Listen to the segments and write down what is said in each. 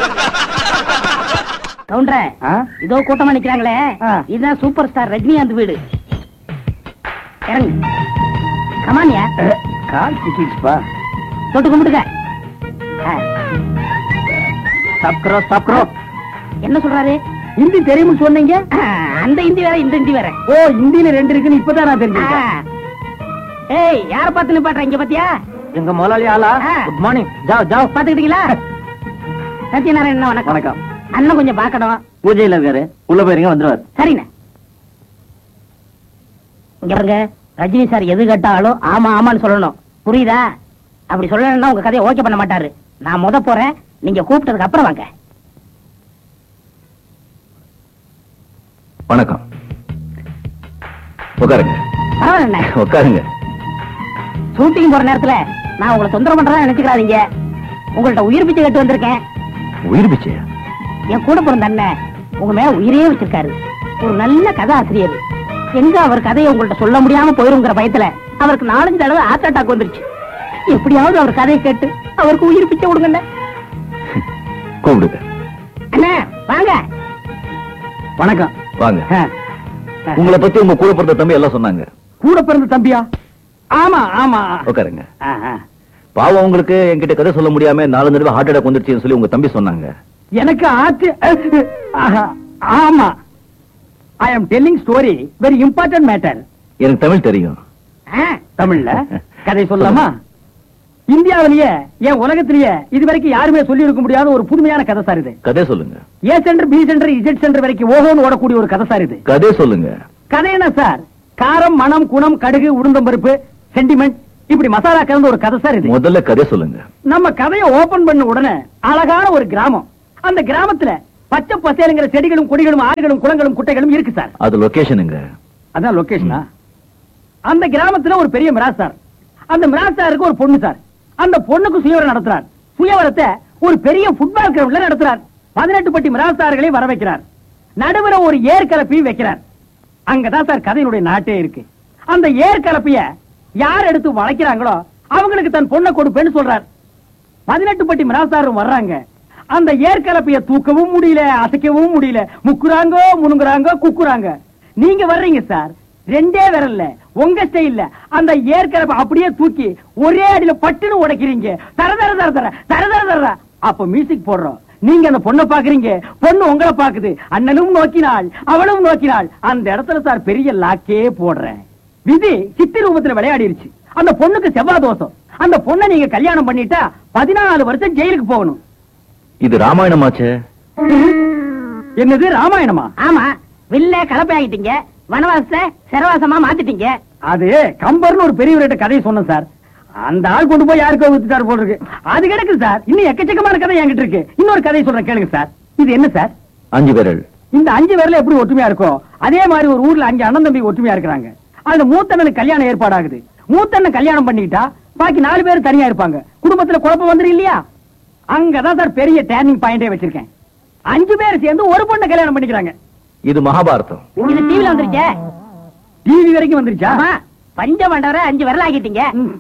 கவுண்டர ஆ? இதோ கூட்டமா நிக்கிறாங்களே ஆ. இதுதான் சூப்பர் ஸ்டார் ரஜினிகாந்த் வீடு இறங்கு கமானியா அஹ், கால் சிக்கிடுச்சுப்பா தொட்டு கும்பிடுங்க ஆ, சாப்பிட்றோம் சாப்பிட்றோம் என்ன சொல்றாரு ஹிந்தி தெரியும்னு சொன்னீங்க ஆ, அந்த இந்தி வேற இந்த இந்தி வேற ஓ ஹிந்தில ரெண்டு இருக்குன்னு இப்பதான் நான் ஆ. தெரிஞ்சுக்கிட்டேன் ஏய் யார பார்த்து நிப்பாட்டுற இங்க பாத்தியா எங்க முதலாளி ஆளா ஆ. குட் மார்னிங் ஜாவ் ஜாவ் பாத்துக்கிட்டீங்களா சத்யநாராயணன் வணக்கம் வணக்கம் அண்ணன் கொஞ்சம் பாக்கணும் பூஜையில இருக்காரு உள்ள போயிருங்க வந்துருவாரு சரிண்ணே இங்க பாருங்க ரஜினி சார் எது கேட்டாலும் ஆமா ஆமான்னு சொல்லணும் புரியுதா அப்படி சொல்லணும்னா உங்க கதையை ஓகே பண்ண மாட்டாரு நான் முத போறேன் நீங்க கூப்பிட்டதுக்கு அப்புறம் வாங்க வணக்கம் உட்காருங்க பரவாயில்ல உட்காருங்க ஷூட்டிங் போற நேரத்துல நான் உங்களை தொந்தரவு பண்றதா நினைச்சுக்காதீங்க உங்கள்ட்ட உயிர் பிச்சை கட்டு வந்திருக்கேன் உயிர் பிச்சையா என் கூட பிறந்த அண்ணன் உங்க மேல உயிரே வச்சிருக்காரு ஒரு நல்ல கதை ஆசிரியர் எங்க அவர் கதையை உங்கள்ட்ட சொல்ல முடியாம போயிருங்கிற பயத்துல அவருக்கு நாலஞ்சு தடவை ஹார்ட் அட்டாக் வந்துருச்சு எப்படியாவது அவர் கதையை கேட்டு அவருக்கு உயிர் பிச்சை கொடுங்க கூப்பிடுங்க அண்ணா வாங்க வணக்கம் வாங்க ஆ. உங்களை பத்தி உங்க கூட பிறந்த தம்பி எல்லாம் சொன்னாங்க கூட பிறந்த தம்பியா ஆமா ஆமா உட்காருங்க ஆ, ஆ. பாவம் உங்களுக்கு என்கிட்ட கதை சொல்ல முடியாம நாலு தடவை ஹார்ட் அட்டாக் வந்துருச்சுன்னு சொல்லி உங்க தம்பி சொன்னாங்க எனக்கு ஆச்சு ஆஹா, ஆமா I am telling story very important matter எனக்கு தமிழ் தெரியும் ஆ, தமிழ்ல கதை சொல்லலாமா இந்தியாவிலேயே என் உலகத்திலேயே இதுவரைக்கும் யாருமே சொல்லி இருக்க முடியாத ஒரு புதுமையான கதை சார் இது கதை சொல்லுங்க A centre B centre Z centre வரைக்கும் ஓஹோன்னு ஓடக்கூடிய ஒரு கதை சார் இது கதை சொல்லுங்க கதை என்ன சார் காரம் மணம் குணம் கடுகு உளுந்தம்பருப்பு சென்டிமெண்ட் இப்படி மசாலா கலந்த ஒரு கதை சார் இது முதல்ல கதை சொல்லுங்க நம்ம கதையை ஓபன் பண்ண உடனே அழகான ஒரு கிராமம் அந்த கிராமத்துல பச்சை பசேலுங்கிற செடிகளும் கொடிகளும் ஆறுகளும் குளங்களும் குட்டைகளும் இருக்கு சார் அது லொகேஷனுங்க அதான் லொகேஷனா அந்த கிராமத்துல ஒரு பெரிய மிராஸ்தார் அந்த மிராஸ்தாருக்கு ஒரு பொண்ணு சார் அந்த பொண்ணுக்கு சுயவரம் நடத்துறார் சுயவரத்தை ஒரு பெரிய ஃபுட்பால் கிரவுண்ட்ல நடத்துறார் பதினெட்டு பட்டி மிராஸ்தார்களை வர வைக்கிறார் நடுவுல ஒரு ஏற்கலப்பி வைக்கிறார் அங்கதான் சார் கதையினுடைய நாட்டே இருக்கு அந்த ஏற்கலப்பிய யார் எடுத்து வளைக்கிறாங்களோ அவங்களுக்கு தன் பொண்ணை கொடுப்பேன்னு சொல்றார் பதினெட்டு பட்டி மிராசாரும் வர்றாங்க அந்த ஏற்கலப்பைய தூக்கவும் முடியல அசைக்கவும் முடியல முக்குறாங்க முணுங்குறாங்க குக்குறாங்க நீங்க வர்றீங்க சார் ரெண்டே விரல்ல உங்க ஸ்டைல்ல அந்த ஏற்கலப்பை அப்படியே தூக்கி ஒரே அடியில பட்டுன்னு உடைக்கிறீங்க தர தர தர தர தர தர தர அப்ப மியூசிக் போடுறோம் நீங்க அந்த பொண்ணை பாக்குறீங்க பொண்ணு உங்களை பாக்குது அண்ணனும் நோக்கினாள் அவளும் நோக்கினாள் அந்த இடத்துல சார் பெரிய லாக்கே போடுறேன் விதி சித்தி ரூபத்துல விளையாடிருச்சு அந்த பொண்ணுக்கு செவ்வாய் தோஷம் அந்த பொண்ணை நீங்க கல்யாணம் பண்ணிட்டா பதினாலு வருஷம் ஜெயிலுக்கு போகணும் இது ராமாயணமாச்சே என்னது ராமாயணமா ஆமா வில்ல கலப்பை ஆகிட்டீங்க வனவாசத்தை சிறவாசமா மாத்திட்டீங்க அது கம்பர்னு ஒரு பெரியவர்கிட்ட கதையை சொன்னேன் சார் அந்த ஆள் கொண்டு போய் யாருக்கோ வித்துட்டாரு போல இருக்கு அது கிடக்கு சார் இன்னும் எக்கச்சக்கமான கதை என்கிட்ட இருக்கு இன்னொரு கதையை சொல்றேன் கேளுங்க சார் இது என்ன சார் அஞ்சு விரல் இந்த அஞ்சு பேர்ல எப்படி ஒற்றுமையா இருக்கும் அதே மாதிரி ஒரு ஊர்ல அஞ்சு அண்ணன் தம்பி ஒற்றுமையா இருக்கிறாங்க அதுல மூத்தண்ணனுக்கு கல்யாணம் ஏற்பாடு ஆகுது மூத்தண்ணன் கல்யாணம் பண்ணிக்கிட்டா பாக்கி நாலு பேர் தனியா இருப்பாங்க குடும்பத்துல குழப்பம் வந்துரும் இல்லையா அங்கதான் சார் பெரிய டேர்னிங் பாயிண்டே வச்சிருக்கேன் அஞ்சு பேர் சேர்ந்து ஒரு பொண்ணை கல்யாணம் பண்ணிக்கிறாங்க இது மகாபாரதம் இது டிவில வந்துருச்சே டிவி வரைக்கும் வந்துருச்சா ஆமா பஞ்ச மண்டவரை அஞ்சு விரல் ஆகிட்டீங்க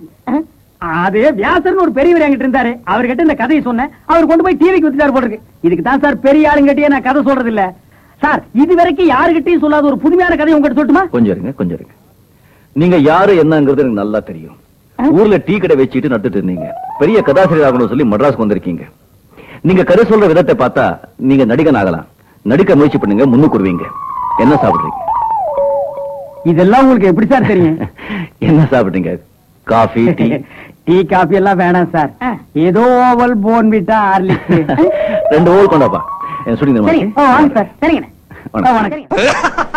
அது வியாசர்னு ஒரு பெரியவர் என்கிட்ட இருந்தாரு அவர்கிட்ட இந்த கதையை சொன்னேன் அவர் கொண்டு போய் டிவிக்கு வித்துட்டாரு போல இருக்கு இதுக்கு தான் சார் பெரிய ஆளுங்கிட்டயே நான் கதை சொல்றது இல்ல சார் இது வரைக்கும் யாருகிட்டயும் சொல்லாத ஒரு புதுமையான கதை உங்ககிட்ட சொல்லட்டுமா கொஞ்சம் இருங்க கொஞ்சம் இருங்க நீங்க யாரு என்னங்கிறது எனக்கு நல்லா தெரியும் ஊர்ல டீ கடை வச்சுட்டு நடத்திட்டு இருந்தீங்க பெரிய கதாசிரியர் ஆகணும்னு சொல்லி மட்ராஸ்க்கு வந்திருக்கீங்க நீங்க கதை சொல்ற விதத்தை பார்த்தா நீங்க நடிகன் ஆகலாம் நடிக்க முயற்சி பண்ணுங்க முன்னுக்கு வருவீங்க என்ன சாப்பிடுறீங்க இதெல்லாம் உங்களுக்கு எப்படி சார் தெரியும் என்ன சாப்பிடுறீங்க காஃபி டீ டீ காபி எல்லாம் வேணாம் சார் ஆ. ஏதோ ஓவல் போன் விட்டா ஆர்லிக்ஸ் ரெண்டு ஓல் கொண்டாப்பா என் சுடி சரிங்க ஓ வாங்க சார் சரிங்க வணக்கம். வணக்கம் சரிங்க